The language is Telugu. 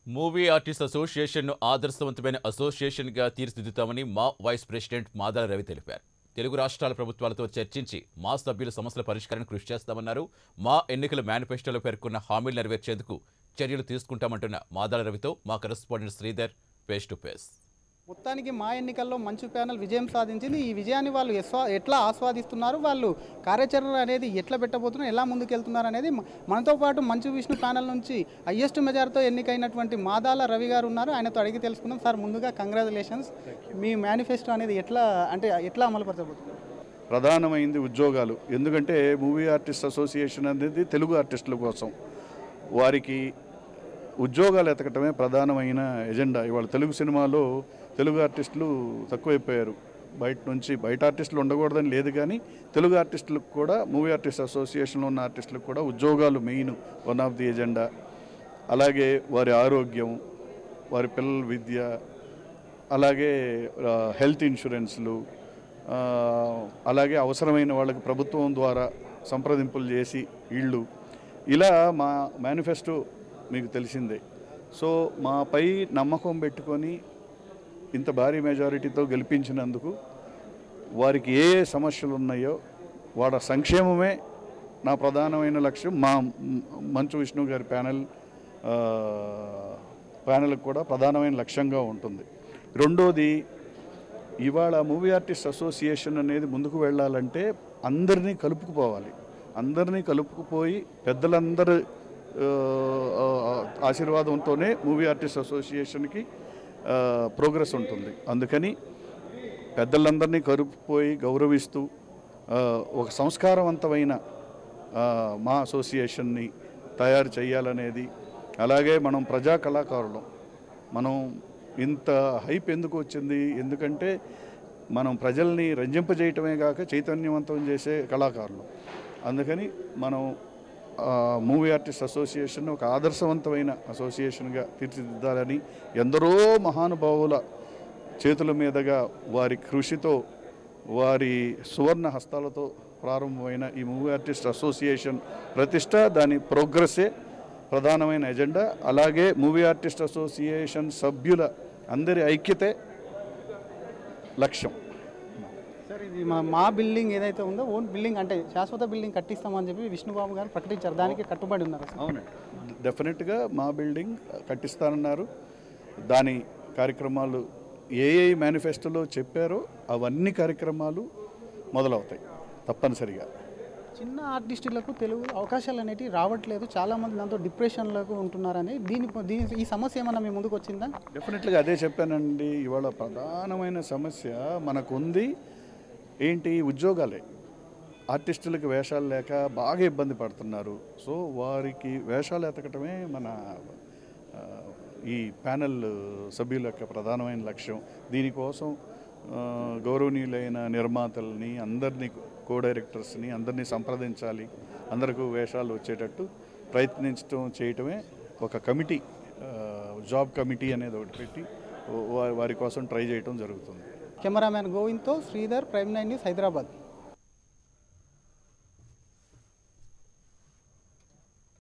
మూవీ ఆర్టిస్ట్ అసోసియేషన్ను ఆదర్శవంతమైన అసోసియేషన్గా తీర్చిదిద్దుతామని మా వైస్ ప్రెసిడెంట్ మాదాల రవి తెలిపారు తెలుగు రాష్ట్రాల ప్రభుత్వాలతో చర్చించి మా సభ్యుల సమస్యల పరిష్కారానికి కృషి చేస్తామన్నారు మా ఎన్నికల మేనిఫెస్టోలో పేర్కొన్న హామీలు నెరవేర్చేందుకు చర్యలు తీసుకుంటామంటున్న మాదాల రవితో మా correspondent Sridhar face to face మొత్తానికి మా ఎన్నికల్లో మంచు ప్యానల్ విజయం సాధించింది ఈ విజయాన్ని వాళ్ళు ఎస్వా ఎట్లా ఆస్వాదిస్తున్నారు వాళ్ళు కార్యాచరణ అనేది ఎట్లా పెట్టబోతున్నారు ఎలా ముందుకెళ్తున్నారు అనేది మ- మనతో పాటు మంచు విష్ణు ప్యానల్ నుంచి హయ్యెస్ట్ మెజార్తో ఎన్నికైనటువంటి మాదాల రవి గారు ఉన్నారు ఆయనతో అడిగి తెలుసుకుందాం సార్ ముందుగా కంగ్రాచులేషన్స్ మీ మేనిఫెస్టో అనేది ఎట్లా అంటే ఎట్లా అమలుపరచబోతున్నారు ప్రధానమైంది ఉద్యోగాలు ఎందుకంటే మూవీ ఆర్టిస్ట్ అసోసియేషన్ అనేది తెలుగు ఆర్టిస్టుల కోసం వారికి ఉద్యోగాలు ఎతకటమే ప్రధానమైన ఎజెండా ఇవాళ తెలుగు సినిమాలో తెలుగు ఆర్టిస్టులు తక్కువైపోయారు బయట నుంచి బయట ఆర్టిస్టులు ఉండకూడదని లేదు కానీ తెలుగు ఆర్టిస్టులకు కూడా మూవీ ఆర్టిస్ట్ అసోసియేషన్లో ఉన్న ఆర్టిస్టులకు కూడా ఉద్యోగాలు main one of the agenda అలాగే వారి ఆరోగ్యం వారి పిల్లల విద్య అలాగే ఆ, హెల్త్ ఇన్సూరెన్స్లు ఆ, అలాగే అవసరమైన వాళ్ళకి ప్రభుత్వం ద్వారా సంప్రదింపులు చేసి ఇళ్ళు ఇలా మా మేనిఫెస్టో మీకు తెలిసిందే సో మాపై నమ్మకం పెట్టుకొని ఇంత భారీ మెజారిటీతో గెలిపించినందుకు వారికి ఏ ఏ సమస్యలు ఉన్నాయో వాళ్ళ సంక్షేమమే నా ప్రధానమైన లక్ష్యం మా మ్- మంచు విష్ణు గారి ప్యానెల్ ఆ, ప్యానెల్కి కూడా ప్రధానమైన లక్ష్యంగా ఉంటుంది రెండోది ఇవాళ మూవీ ఆర్టిస్ట్ అసోసియేషన్ అనేది ముందుకు వెళ్ళాలంటే అందరినీ కలుపుకుపోవాలి అందరినీ కలుపుకుపోయి పెద్దలందరి ఆ, ఆ, ఆశీర్వాదంతోనే మూవీ ఆర్టిస్ట్ అసోసియేషన్కి ఆ, ప్రోగ్రెస్ ఉంటుంది అందుకని పెద్దలందరినీ కలుపుపోయి గౌరవిస్తూ ఆ, ఒక సంస్కారవంతమైన ఆ, మా అసోసియేషన్ని తయారు చేయాలనేది అలాగే మనం ప్రజా కళాకారులం మనం ఇంత హైప్ ఎందుకు వచ్చింది ఎందుకంటే మనం ప్రజల్ని రంజింపజేయటమే కాక చైతన్యవంతం చేసే కళాకారులు అందుకని మనం మూవీ ఆర్టిస్ట్ అసోసియేషన్ ఒక ఆదర్శవంతమైన అసోసియేషన్గా తీర్చిదిద్దాలని ఎందరో మహానుభావుల చేతుల మీదుగా వారి కృషితో వారి సువర్ణ హస్తాలతో ప్రారంభమైన ఈ మూవీ ఆర్టిస్ట్ అసోసియేషన్ ప్రతిష్ట దాని ప్రోగ్రెస్సే ప్రధానమైన ఎజెండా అలాగే మూవీ ఆర్టిస్ట్ అసోసియేషన్ సభ్యుల అందరి ఐక్యతే లక్ష్యం సార్ ఇది మా మా బిల్డింగ్ ఏదైతే ఉందో ఓన్ బిల్డింగ్ అంటే శాశ్వత బిల్డింగ్ కట్టిస్తామని చెప్పి విష్ణుబాబు గారు ప్రకటించారు దానికి కట్టుబడి ఉన్నారు సార్ అవునండి డెఫినెట్గా మా బిల్డింగ్ కట్టిస్తానన్నారు దాని కార్యక్రమాలు ఏ ఏ మేనిఫెస్టోలో చెప్పారో అవన్నీ కార్యక్రమాలు మొదలవుతాయి తప్పనిసరిగా చిన్న ఆర్టిస్టులకు తెలుగు అవకాశాలు అనేవి రావట్లేదు చాలా మంది దాంతో డిప్రెషన్లకు ఉంటున్నారని దీని దీని ఈ సమస్య ఏమన్నా మీ ముందుకు వచ్చిందా డెఫినెట్గా అదే చెప్పానండి ఇవాళ ప్రధానమైన సమస్య మనకుంది ఏంటి ఉద్యోగాలే ఆర్టిస్టులకు వేషాలు లేక బాగా ఇబ్బంది పడుతున్నారు సో వారికి వేషాలు ఎతకటమే మన ఆ, ఈ ప్యానెల్ సభ్యుల యొక్క ప్రధానమైన లక్ష్యం దీనికోసం ఆ, గౌరవనీయులైన నిర్మాతల్ని అందరినీ కో డైరెక్టర్స్ని అందరినీ సంప్రదించాలి అందరికీ వేషాలు వచ్చేటట్టు ప్రయత్నించడం చేయటమే ఒక కమిటీ ఆ, జాబ్ కమిటీ అనేది ఒకటి పెట్టి వా- వారి కోసం ట్రై చేయటం జరుగుతుంది కెమెరామ్యాన్ గోవింద్తో Sridhar prime nine news Hyderabad